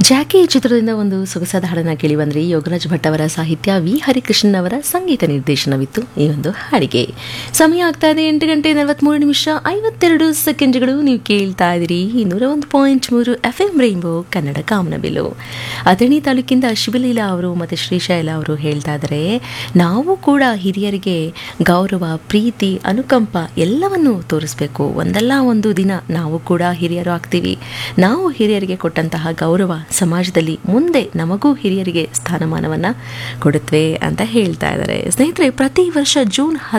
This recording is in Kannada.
ಜಾಕಿ ಚಿತ್ರದಿಂದ ಒಂದು ಸೊಗಸಾದ ಹಾಡನ್ನ ಕೇಳಿ ಬಂದ್ರಿ ಯೋಗರಾಜ್ ಭಟ್ ಅವರ ಸಾಹಿತ್ಯ ವಿ ಹರಿಕೃಷ್ಣನ್ ಅವರ ಸಂಗೀತ ನಿರ್ದೇಶನವಿತ್ತು ಈ ಒಂದು ಹಾಡಿಗೆ ಸಮಯ ಆಗ್ತಾ ಇದೆ ಎಂಟು ಗಂಟೆ ನಲವತ್ಮೂರು ನಿಮಿಷ ಐವತ್ತೆರಡು ಸೆಕೆಂಡ್ಗಳು ನೀವು ಕೇಳ್ತಾ ಇದ್ದೀರಿ ನೂರ ಒಂದು ಪಾಯಿಂಟ್ ಮೂರು ಎಫ್ ಎಂ ರೈನ್ಬೋ ಕನ್ನಡ ಕಾಮನಬಿಲ್ಲು ಅಥಣಿ ತಾಲೂಕಿಂದ ಶಿವಲೀಲಾ ಅವರು ಮತ್ತು ಶ್ರೀಶೈಲ ಅವರು ಹೇಳ್ತಾ ಇದ್ದಾರೆ ನಾವು ಕೂಡ ಹಿರಿಯರಿಗೆ ಗೌರವ ಪ್ರೀತಿ ಅನುಕಂಪ ಎಲ್ಲವನ್ನು ತೋರಿಸ್ಬೇಕು ಒಂದಲ್ಲ ಒಂದು ದಿನ ನಾವು ಕೂಡ ಹಿರಿಯರು ಆಗ್ತೀವಿ ನಾವು ಹಿರಿಯರಿಗೆ ಕೊಟ್ಟಂತಹ ಗೌರವ ಸಮಾಜದಲ್ಲಿ ಮುಂದೆ ನಮಗೂ ಹಿರಿಯರಿಗೆ ಸ್ಥಾನಮಾನವನ್ನು ಕೊಡುತ್ತವೆ ಅಂತ ಹೇಳ್ತಾ ಇದ್ದಾರೆ ಸ್ನೇಹಿತರೆ ಪ್ರತಿ ವರ್ಷ ಜೂನ್